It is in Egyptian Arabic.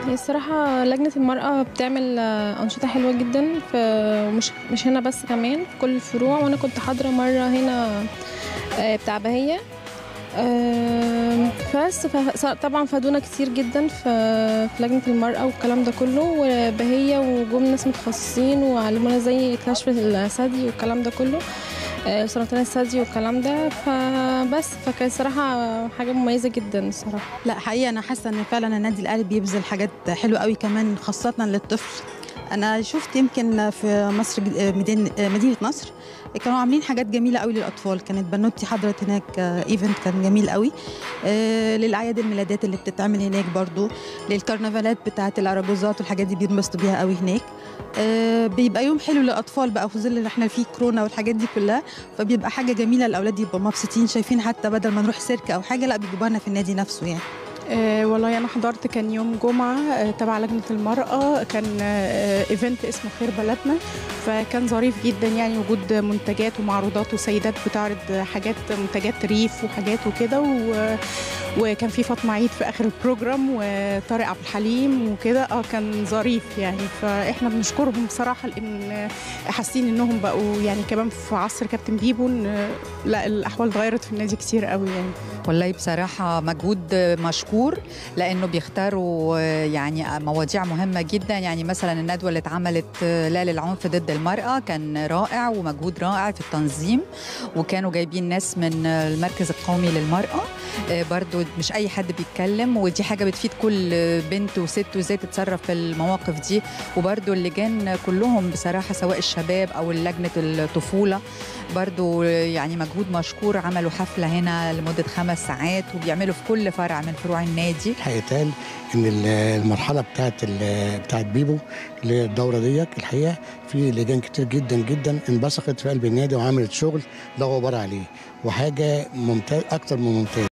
هي الصراحة لجنة المرأة بتعمل آه، أنشطة حلوة جدا في مش مش هنا بس كمان في كل الفروع وأنا كنت حاضرة مرة هنا آه، بتاع بهية آم، بس ف- طبعا فادونا كتير جدا في في لجنة المرأة والكلام ده كله وبهية وجم ناس متخصصين وعلمونا زي كشف الثدي والكلام ده كله آه، سرطان الثدي والكلام ده فبس فكان صراحة حاجة مميزة جدا الصراحة لا حقيقة أنا حاسة إن فعلا النادي الأهلي بيبذل حاجات حلوة قوي كمان خاصة للطفل أنا شفت يمكن في مصر جد- مدينة مدينة نصر كانوا عاملين حاجات جميلة قوي للأطفال كانت بنوتي حضرت هناك ايفنت كان جميل قوي آه، للأعياد الميلادات اللي بتتعمل هناك برضو للكرنفالات بتاعة الأراجوزات والحاجات دي بينبسطوا بيها قوي هناك آه، بيبقى يوم حلو للأطفال بقى في ظل اللي احنا فيه كورونا والحاجات دي كلها فبيبقى حاجة جميلة الأولاد يبقوا مبسوطين شايفين حتى بدل ما نروح سيرك أو حاجة لا بيجيبوها لنا في النادي نفسه يعني آه، والله انا حضرت كان يوم جمعه آه، تبع لجنه المراه كان آه، ايفنت اسمه خير بلدنا فكان ظريف جدا يعني وجود منتجات ومعروضات وسيدات بتعرض حاجات منتجات ريف وحاجات وكده و- وكان في فاطمه عيد في اخر البروجرام وطارق عبد الحليم وكده اه كان ظريف يعني فاحنا بنشكرهم بصراحه لان حاسين انهم بقوا يعني كمان في عصر كابتن بيبو إن لا الاحوال اتغيرت في النادي كتير قوي يعني والله بصراحة مجهود مشكور لأنه بيختاروا يعني مواضيع مهمة جدا يعني مثلا الندوة اللي اتعملت لا للعنف ضد المرأة كان رائع ومجهود رائع في التنظيم وكانوا جايبين ناس من المركز القومي للمرأة برضو مش أي حد بيتكلم ودي حاجة بتفيد كل بنت وست وازاي تتصرف في المواقف دي وبرضو اللجان كلهم بصراحة سواء الشباب أو لجنة الطفولة برضو يعني مجهود مشكور عملوا حفلة هنا لمدة خمس ساعات وبيعملوا في كل فرع من فروع النادي الحقيقه ان ال- المرحله بتاعت ال- بتاعت بيبو اللي هي الدوره ديت الحقيقه في لجان كتير جدا جدا انبثقت في قلب النادي وعملت شغل لا غبار عليه وحاجه ممتاز اكتر من ممتاز